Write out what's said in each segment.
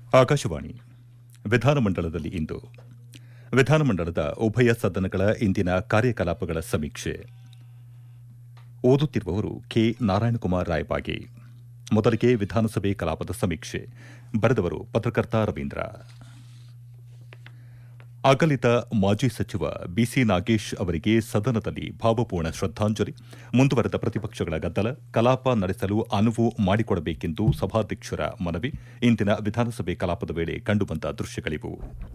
ಆಕಾಶವಾಣಿ ವಿಧಾನಮಂಡಲದಲ್ಲಿ ಇಂದು ವಿಧಾನಮಂಡಲದ ಉಭಯ ಸದನಗಳ ಇಂದಿನ ಕಾರ್ಯಕಲಾಪಗಳ ಸಮೀಕ್ಷೆ ಓದುತ್ತಿರುವವರು ಕೆ ನಾರಾಯಣಕುಮಾರ್ ರಾಯಬಾಗಿ ಮೊದಲಿಗೆ ವಿಧಾನಸಭೆ ಕಲಾಪದ ಸಮೀಕ್ಷೆ ಬರೆದವರು ಪತ್ರಕರ್ತ ರವೀಂದ್ರ ಅಗಲಿದ ಮಾಜಿ ಸಚಿವ ಬಿಸಿ ನಾಗೇಶ್ ಅವರಿಗೆ ಸದನದಲ್ಲಿ ಭಾವಪೂರ್ಣ ಶ್ರದ್ದಾಂಜಲಿ ಮುಂದುವರೆದ ಪ್ರತಿಪಕ್ಷಗಳ ಗದ್ದಲ ಕಲಾಪ ನಡೆಸಲು ಅನುವು ಮಾಡಿಕೊಡಬೇಕೆಂದು ಸಭಾಧ್ಯಕ್ಷರ ಮನವಿ ಇಂದಿನ ವಿಧಾನಸಭೆ ಕಲಾಪದ ವೇಳೆ ಕಂಡುಬಂದ ದೃಶ್ಯಗಳಿವು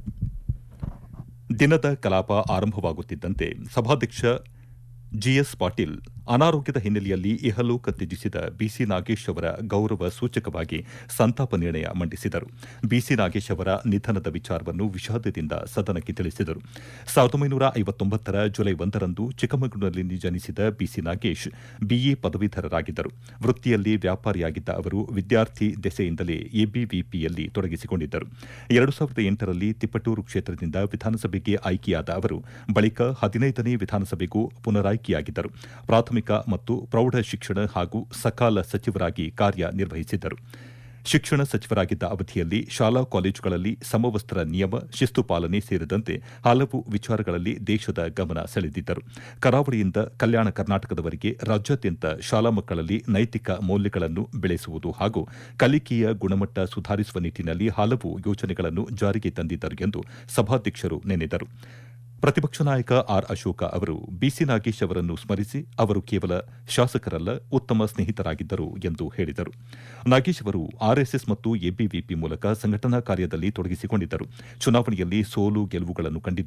ದಿನದ ಕಲಾಪ ಆರಂಭವಾಗುತ್ತಿದ್ದಂತೆ ಸಭಾಧ್ಯಕ್ಷ ಜಿಎಸ್ ಪಾಟೀಲ್ ಅನಾರೋಗ್ಯದ ಹಿನ್ನೆಲೆಯಲ್ಲಿ ಇಹಲೋಕ ತ್ಯಜಿಸಿದ ಬಿಸಿ ನಾಗೇಶ್ ಅವರ ಗೌರವ ಸೂಚಕವಾಗಿ ಸಂತಾಪ ನಿರ್ಣಯ ಮಂಡಿಸಿದರು ಬಿಸಿ ನಾಗೇಶ್ ಅವರ ನಿಧನದ ವಿಚಾರವನ್ನು ವಿಷಾದದಿಂದ ಸದನಕ್ಕೆ ತಿಳಿಸಿದರು ಸಾವಿರದ ಒಂಬೈನೂರ ಐವತ್ತೊಂಬತ್ತರ ಜುಲೈ ಒಂದರಂದು ಚಿಕ್ಕಮಗಳೂರಿನಲ್ಲಿ ಜನಿಸಿದ ಬಿಸಿ ನಾಗೇಶ್ ಬಿಇ ಪದವೀಧರರಾಗಿದ್ದರು ವೃತ್ತಿಯಲ್ಲಿ ವ್ಯಾಪಾರಿಯಾಗಿದ್ದ ಅವರು ವಿದ್ಯಾರ್ಥಿ ದೆಸೆಯಿಂದಲೇ ಎಬಿವಿಪಿಯಲ್ಲಿ ತೊಡಗಿಸಿಕೊಂಡಿದ್ದರು ಎರಡು ಸಾವಿರದ ಎಂಟರಲ್ಲಿ ತಿಪ್ಪಟೂರು ಕ್ಷೇತ್ರದಿಂದ ವಿಧಾನಸಭೆಗೆ ಆಯ್ಕೆಯಾದ ಅವರು ಬಳಿಕ ಹದಿನೈದನೇ ವಿಧಾನಸಭೆಗೂ ಪುನರಾಯ್ಕೆಯಾಗಿದ್ದರು ಪ್ರಾಥಮಿಕ ಮತ್ತು ಪ್ರೌಢ ಶಿಕ್ಷಣ ಹಾಗೂ ಸಕಾಲ ಸಚಿವರಾಗಿ ಕಾರ್ಯನಿರ್ವಹಿಸಿದ್ದರು ಶಿಕ್ಷಣ ಸಚಿವರಾಗಿದ್ದ ಅವಧಿಯಲ್ಲಿ ಶಾಲಾ ಕಾಲೇಜುಗಳಲ್ಲಿ ಸಮವಸ್ತ್ರ ನಿಯಮ ಶಿಸ್ತು ಪಾಲನೆ ಸೇರಿದಂತೆ ಹಲವು ವಿಚಾರಗಳಲ್ಲಿ ದೇಶದ ಗಮನ ಸೆಳೆದಿದ್ದರು ಕರಾವಳಿಯಿಂದ ಕಲ್ಯಾಣ ಕರ್ನಾಟಕದವರೆಗೆ ರಾಜ್ಯಾದ್ಯಂತ ಶಾಲಾ ಮಕ್ಕಳಲ್ಲಿ ನೈತಿಕ ಮೌಲ್ಯಗಳನ್ನು ಬೆಳೆಸುವುದು ಹಾಗೂ ಕಲಿಕೆಯ ಗುಣಮಟ್ಟ ಸುಧಾರಿಸುವ ನಿಟ್ಟಿನಲ್ಲಿ ಹಲವು ಯೋಜನೆಗಳನ್ನು ಜಾರಿಗೆ ತಂದಿದ್ದರು ಎಂದು ಸಭಾಧ್ಯಕ್ಷರು ನೆನೆದರು ಪ್ರತಿಪಕ್ಷ ನಾಯಕ ಆರ್ ಅಶೋಕ ಅವರು ಬಿಸಿ ನಾಗೇಶ್ ಅವರನ್ನು ಸ್ಮರಿಸಿ ಅವರು ಕೇವಲ ಶಾಸಕರಲ್ಲ ಉತ್ತಮ ಸ್ನೇಹಿತರಾಗಿದ್ದರು ಎಂದು ಹೇಳಿದರು ನಾಗೇಶ್ ಅವರು ಆರ್ಎಸ್ಎಸ್ ಮತ್ತು ಎಬಿವಿಪಿ ಮೂಲಕ ಸಂಘಟನಾ ಕಾರ್ಯದಲ್ಲಿ ತೊಡಗಿಸಿಕೊಂಡಿದ್ದರು ಚುನಾವಣೆಯಲ್ಲಿ ಸೋಲು ಗೆಲುವುಗಳನ್ನು ಕಂಡಿದ್ದು